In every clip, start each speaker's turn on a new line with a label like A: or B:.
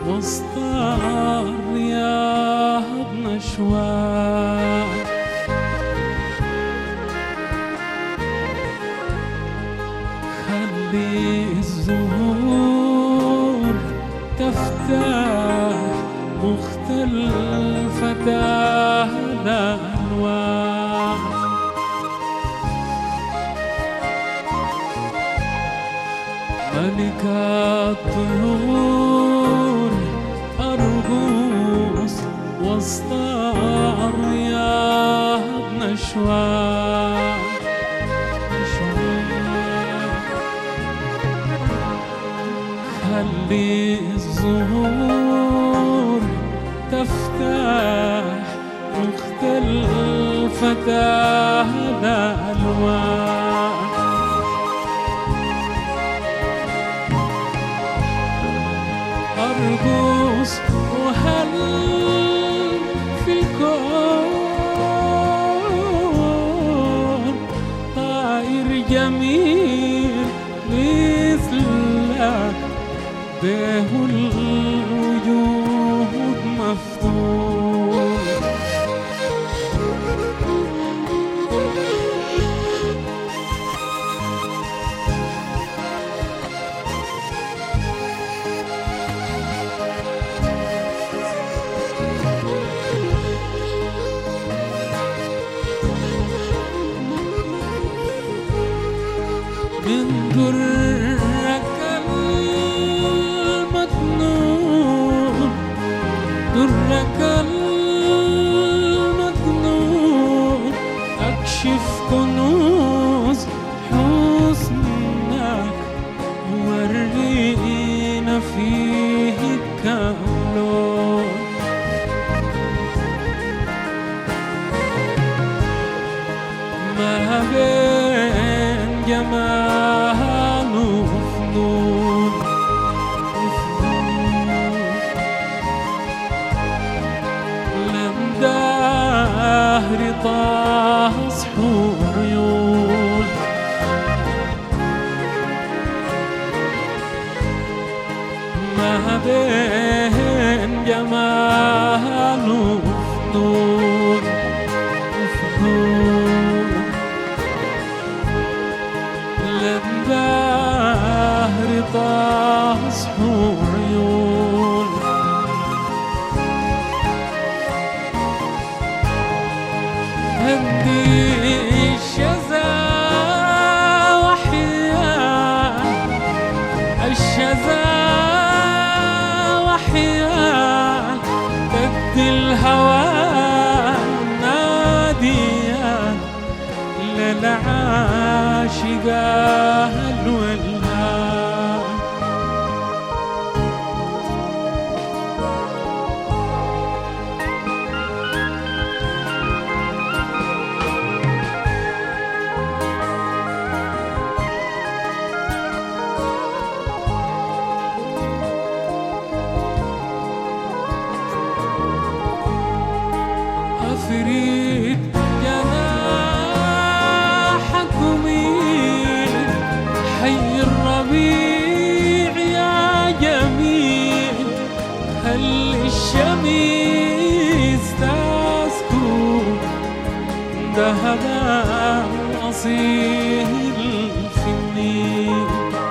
A: وسط الرياض نشوان خلي الزهور تفتح مختلفة الألوان ملكة الطيور أرجوس وسط الرياض نشوان نشوان خلي الزهور تفتح مختلفة الألوان أرقص وهل في الكون طائر جميل مثلك به الوجود مفتون من درك المكنون درك المكنون أكشف كنوز حسنك ورينا فيه الكون ما بين جمال وفنون لم دهر تصح عيون ما بين جمال وفنون وفنون للدهر تصح عيون هدي الشذا وحيا الشذا وحيا تدي الهوى ناديا للعاشقة الولاد أفريد جناحك وميل حي الربيع يا جميل خلي الشمس تسكب ذهبا أصيل في النيل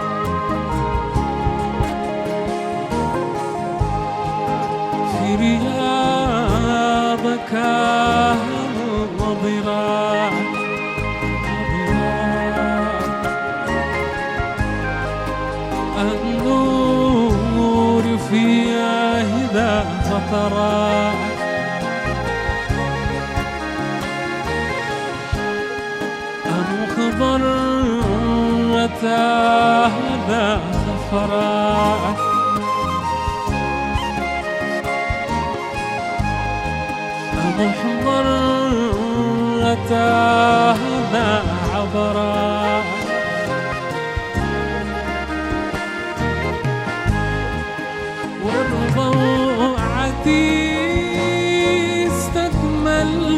A: في رياضك وضراع النور في إذا فطرا أخضر متى هذا صفراء محضر متى هذا عبرا والروعة استكمل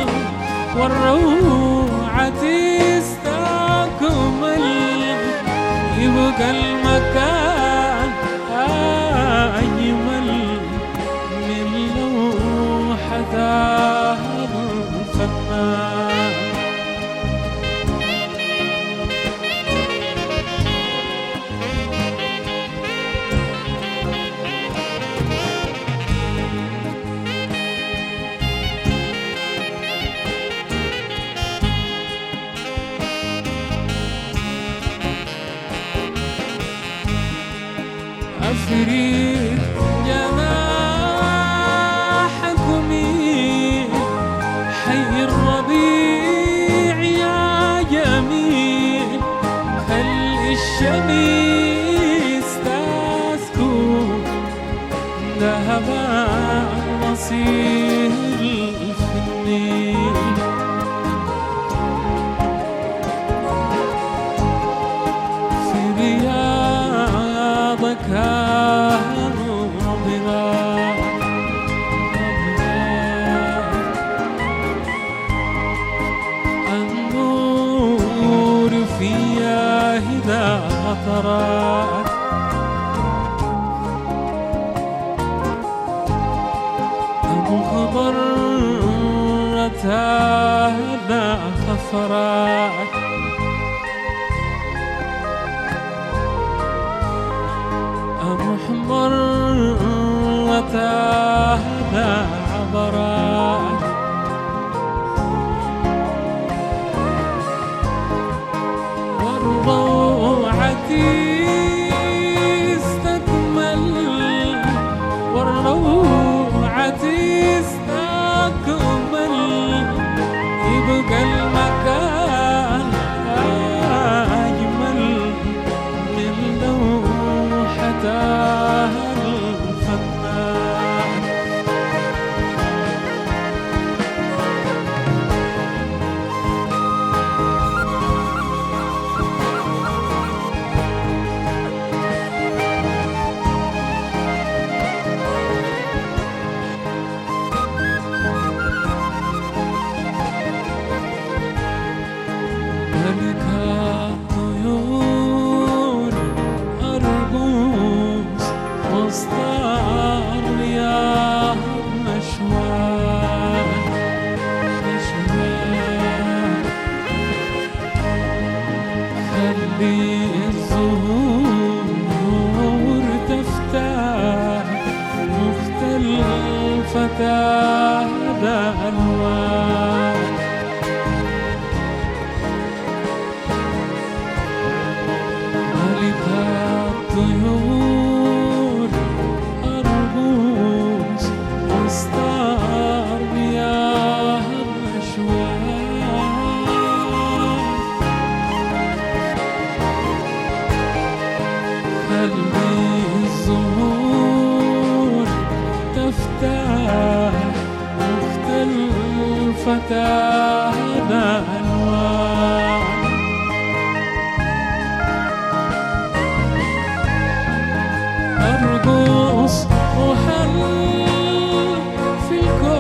A: والروعة استكمل يبقى المكان أجمل أفريد جناحك وميل حي الربيع يا جميل خلي الشمس تسكن ذهب المصير في النيل في رياضك كانوا ضباع النور فيها إذا طرأت مخضرة هذا خفرات محمرة هذا عبرات والروعة استكمل والروعة استكمل يبقى المكان أجمل من لوحتها الفنان ملك الطيور أرجوز وسط الرياح مشوار مشوار خلي الزهور تفتح مختلفة ألوان ملك الطيور أرجوز وسط الرياح مشوار قلبي الزهور تفتح مختلفة ألوان أرقص وهل في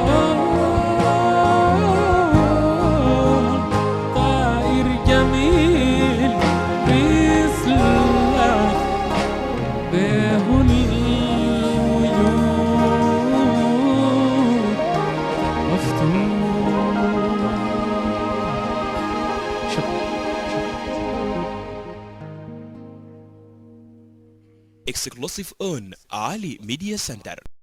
A: الكون طائر جميل بيسلك به الوجود مفتون شكرا
B: exclusive on Ali Media Center